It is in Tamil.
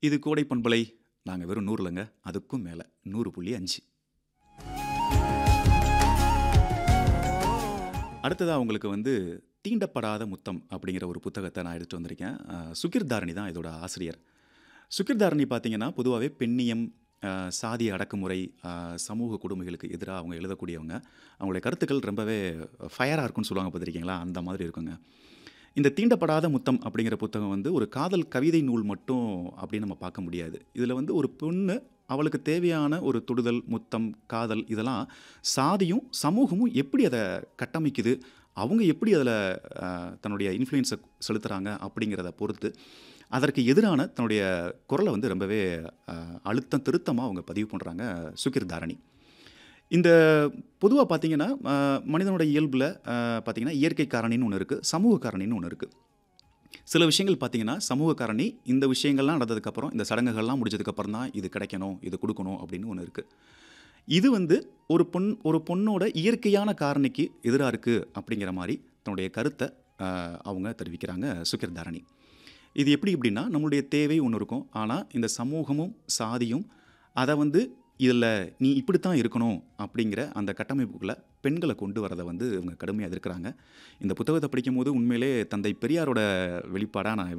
இது கோடை பண்பலை நாங்கள் வெறும் நூறுலங்க அதுக்கும் மேலே நூறு புள்ளி அஞ்சு அடுத்ததாக உங்களுக்கு வந்து தீண்டப்படாத முத்தம் அப்படிங்கிற ஒரு புத்தகத்தை நான் எடுத்துகிட்டு வந்திருக்கேன் அஹ், சுகிர்தாரணி தான் இதோட ஆசிரியர் சுகிர்தாரணி பார்த்தீங்கன்னா பொதுவாகவே பெண்ணியம் அஹ், சாதி அடக்குமுறை அஹ், சமூக கொடுமைகளுக்கு எதிராக அவங்க எழுதக்கூடியவங்க அவங்களுடைய கருத்துக்கள் ரொம்பவே ஃபயராக இருக்கும்னு சொல்லுவாங்க பார்த்துருக்கீங்களா அந்த மாதிரி இருக்குங்க இந்த தீண்டப்படாத முத்தம் அப்படிங்கிற புத்தகம் வந்து ஒரு காதல் கவிதை நூல் மட்டும் அப்படின்னு நம்ம பார்க்க முடியாது இதில் வந்து ஒரு பொண்ணு அவளுக்கு தேவையான ஒரு தொடுதல் முத்தம் காதல் இதெல்லாம் சாதியும் சமூகமும் எப்படி அதை கட்டமைக்குது அவங்க எப்படி அதில் தன்னுடைய இன்ஃப்ளூயன்ஸை செலுத்துகிறாங்க அப்படிங்கிறத பொறுத்து அதற்கு எதிரான தன்னுடைய குரலை வந்து ரொம்பவே அஹ், அழுத்தம் திருத்தமாக அவங்க பதிவு பண்ணுறாங்க சுகிர்தாரணி இந்த பொதுவாக பார்த்தீங்கன்னா அஹ், மனிதனோட இயல்பில் பார்த்தீங்கன்னா இயற்கை காரணின்னு ஒன்று இருக்குது சமூக காரணின்னு ஒன்று இருக்குது சில விஷயங்கள் பார்த்தீங்கன்னா சமூக காரணி இந்த விஷயங்கள்லாம் நடந்ததுக்கப்புறம் இந்த சடங்குகள்லாம் முடிஞ்சதுக்கப்புறம் தான் இது கிடைக்கணும் இது கொடுக்கணும் அப்படின்னு ஒன்று இருக்குது இது வந்து ஒரு பொன் ஒரு பொண்ணோட இயற்கையான காரணிக்கு எதிராக இருக்குது அப்படிங்கிற மாதிரி தன்னுடைய கருத்தை அஹ், அவங்க தெரிவிக்கிறாங்க சுகிர்தாரணி இது எப்படி அப்படின்னா நம்மளுடைய தேவை ஒன்று இருக்கும் ஆனால் இந்த சமூகமும் சாதியும் அதை வந்து இதில் நீ இப்படித்தான் இருக்கணும் அப்படிங்கிற அந்த கட்டமைப்புக்குள்ளே பெண்களை கொண்டு வரதை வந்து இவங்க கடுமையாக எதிர்க்கிறாங்க இந்த புத்தகத்தை படிக்கும்போது உண்மையிலே தந்தை பெரியாரோட வெளிப்பாடாக நான்